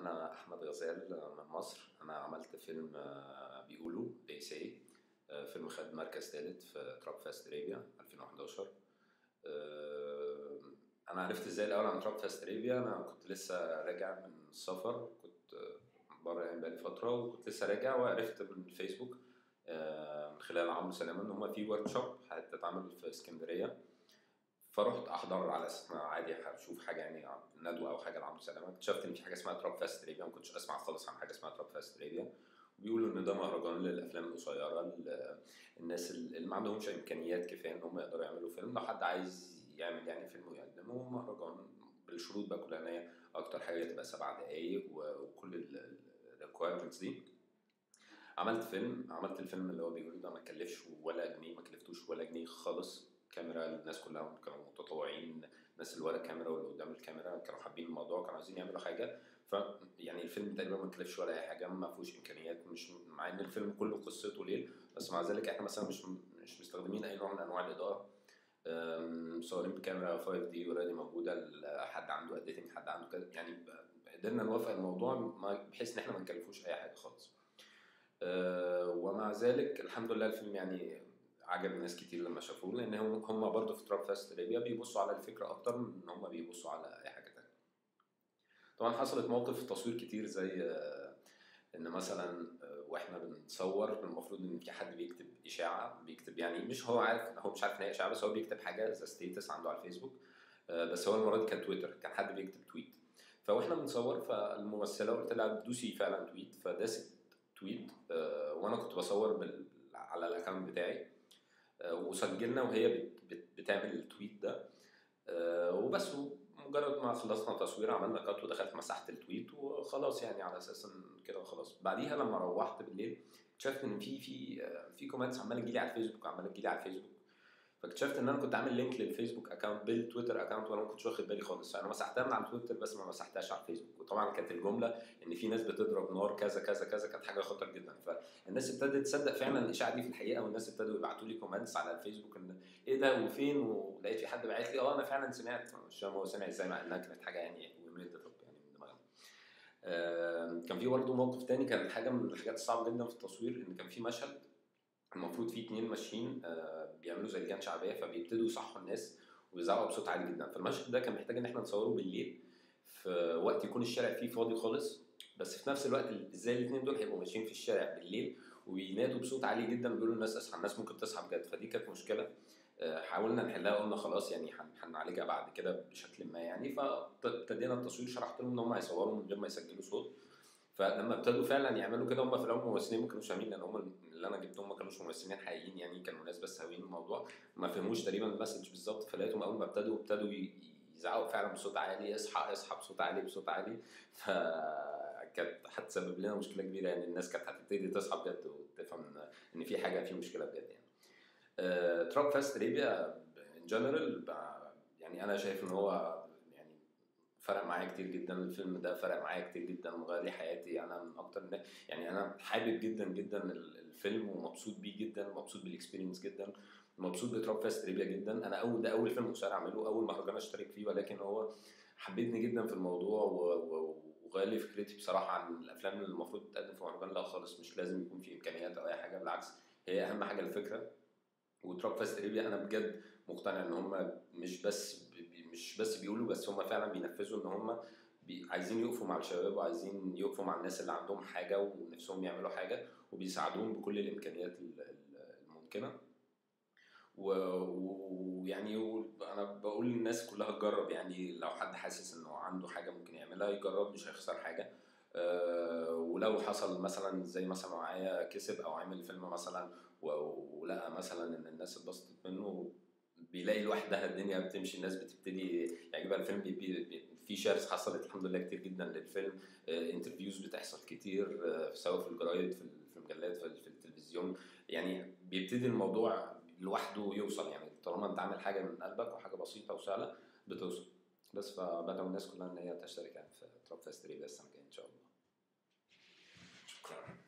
أنا أحمد غزال من مصر أنا عملت فيلم آه، بيقولوا they say آه، فيلم خد مركز ثالث في تراب فاست ارابيا 2011 آه، أنا عرفت إزاي الأول عن تراب فاست ارابيا أنا كنت لسه راجع من السفر كنت بره يعني بقالي فترة وكنت لسه راجع وعرفت من الفيسبوك آه، من خلال عمرو سلامة إن هما في ورك شوب هتتعمل في اسكندرية فرحت احضر على اساس إن عادي هشوف حاجه يعني ندوه او حاجه لعمرو سلامه اكتشفت ان في حاجه اسمها تراب فاست ارابيا ما كنتش اسمع خالص عن حاجه اسمها تراب فاست ارابيا بيقولوا ان ده مهرجان للافلام القصيره ل- الناس اللي ما عندهمش امكانيات كفايه ان هم يقدروا يعملوا فيلم لو حد عايز يعمل يعني فيلم ويقدمه مهرجان بالشروط بقى كلها ان هي اكتر حاجه تبقى سبع دقايق و- وكل الريكوايرمنتس دي عملت فيلم عملت الفيلم اللي هو بيقولوا ده ما كلفش ولا جنيه ما كلفتوش ولا جنيه خالص كاميرا الناس كلها كانوا متطوعين الناس اللي ورا الكاميرا واللي قدام الكاميرا كانوا حابين الموضوع كانوا عايزين يعملوا حاجه ف يعني الفيلم تقريبا ما كلفش ولا اي حاجه ما فيهوش امكانيات مش مع ان الفيلم كله قصته ليل بس مع ذلك احنا مثلا مش مش مستخدمين اي نوع من انواع الاضاءه أم، مصورين بكاميرا 5 دي اوريدي موجوده ال- حد عنده اديتنج حد عنده كده يعني قدرنا نوفق الموضوع ما- بحيث ان احنا ما نكلفوش اي حاجه خالص أه، ومع ذلك الحمد لله الفيلم يعني عجب ناس كتير لما شافوه لان هم هم برضه في تراب فاست ليبيا بيبصوا على الفكره اكتر من ان هم بيبصوا على اي حاجه تانية طبعا حصلت موقف تصوير كتير زي آه، ان مثلا آه، واحنا بنصور المفروض ان في حد بيكتب اشاعه بيكتب يعني مش هو عارف هو مش عارف ان هي اشاعه بس هو بيكتب حاجه زي ستيتس عنده على الفيسبوك آه، بس هو المره دي كان تويتر كان حد بيكتب تويت فاحنا بنصور فالممثله قلت لها دوسي فعلا تويت فداست تويت آه، وانا كنت بصور بال... على الاكونت بتاعي آه، وسجلنا وهي بت... بت... بتعمل التويت ده آه، وبس مجرد ما خلصنا تصوير عملنا كات ودخلت مسحت التويت وخلاص يعني على اساس ان كده وخلاص بعديها لما روحت بالليل اكتشفت ان في في آه، في كومنتس عماله تجيلي على الفيسبوك عماله تجيلي على الفيسبوك فاكتشفت ان انا كنت عامل لينك للفيسبوك اكونت بالتويتر اكونت وانا ما كنتش واخد بالي خالص فانا مسحتها من على التويتر بس ما مسحتهاش على الفيسبوك وطبعا كانت الجمله ان في ناس بتضرب نار كذا كذا كذا كانت حاجه خطر جدا فالناس ابتدت تصدق فعلا الاشاعه دي في الحقيقه والناس ابتدوا يبعتوا لي كومنتس على الفيسبوك ان ايه ده وفين ولقيت في حد باعت لي اه انا فعلا سمعت مش فاهم هو سمع ازاي مع انها كانت حاجه يعني وميد يعني من دماغنا آم، كان في برضه موقف تاني كانت حاجه من الحاجات الصعبه جدا في التصوير ان كان في مشهد المفروض في اتنين ماشيين آه، بيعملوا زي لجان شعبيه فبيبتدوا يصحوا الناس ويزعقوا بصوت عالي جدا فالمشهد ده كان محتاج ان احنا نصوره بالليل في وقت يكون الشارع فيه فاضي خالص بس في نفس الوقت ازاي الاثنين دول هيبقوا ماشيين في الشارع بالليل وبينادوا بصوت عالي جدا بيقولوا الناس اصحى الناس ممكن تصحى بجد فدي كانت مشكله آه، حاولنا نحلها قلنا خلاص يعني هن- هنعالجها بعد كده بشكل ما يعني فابتدينا التصوير شرحت لهم ان هم هيصوروا من غير ما يسجلوا صوت فلما ابتدوا فعلا يعملوا كده هم في الاول ممثلين ما كانوش فاهمين لان هم اللي انا جبتهم ما كانوش ممثلين حقيقيين يعني كانوا ناس بس هاويين الموضوع ما فهموش تقريبا المسج بالظبط فلقيتهم اول ما ابتدوا ابتدوا ي- يزعقوا فعلا بصوت عالي اصحى اصحى بصوت عالي بصوت عالي فكانت هتسبب لنا مشكله كبيره يعني الناس كانت هتبتدي تصحى بجد وتفهم ان ان في حاجه في مشكله بجد يعني تراك فاست ليبيا ان جنرال يعني انا شايف ان هو يعني فرق معايا كتير جدا الفيلم ده فرق معايا كتير جدا وغير لي حياتي انا من اكتر الناس يعني انا حابب جدا جدا ال- الفيلم ومبسوط بيه جدا ومبسوط بالاكسبيرينس جدا مبسوط بتراب فاست ليبيا جدا انا اول ده اول فيلم قصير اعمله اول مهرجان اشترك فيه ولكن هو حببني جدا في الموضوع و- و- وغير لي فكرتي بصراحه عن الافلام اللي المفروض تتقدم في مهرجان لا خالص مش لازم يكون في امكانيات او اي حاجه بالعكس هي اهم حاجه الفكره وتراب فاست ليبيا انا بجد مقتنع ان هم مش بس بي- مش بس بيقولوا بس هم فعلا بينفذوا ان هم بي عايزين يقفوا مع الشباب وعايزين يقفوا مع الناس اللي عندهم حاجه ونفسهم يعملوا حاجه وبيساعدوهم بكل الامكانيات ال- ال- الممكنه و- ويعني و- انا بقول للناس كلها تجرب يعني لو حد حاسس انه عنده حاجه ممكن يعملها يجرب مش هيخسر حاجه أه ولو حصل مثلا زي مثلا معايا كسب او عمل فيلم مثلا و- ولقى مثلا ان الناس اتبسطت منه بيلاقي لوحدها الدنيا بتمشي الناس بتبتدي يعجبها الفيلم بي بي بي في شيرز حصلت الحمد لله كتير جدا للفيلم انترفيوز بتحصل كتير آه، سواء في الجرايد في ال- في المجلات في, ال- في التلفزيون يعني بيبتدي الموضوع لوحده يوصل يعني طالما انت عامل حاجه من قلبك وحاجه بسيطه وسهله بتوصل بس فبدعو الناس كلها ان هي تشترك يعني في تراب فيست السنه الجايه ان شاء الله شكرا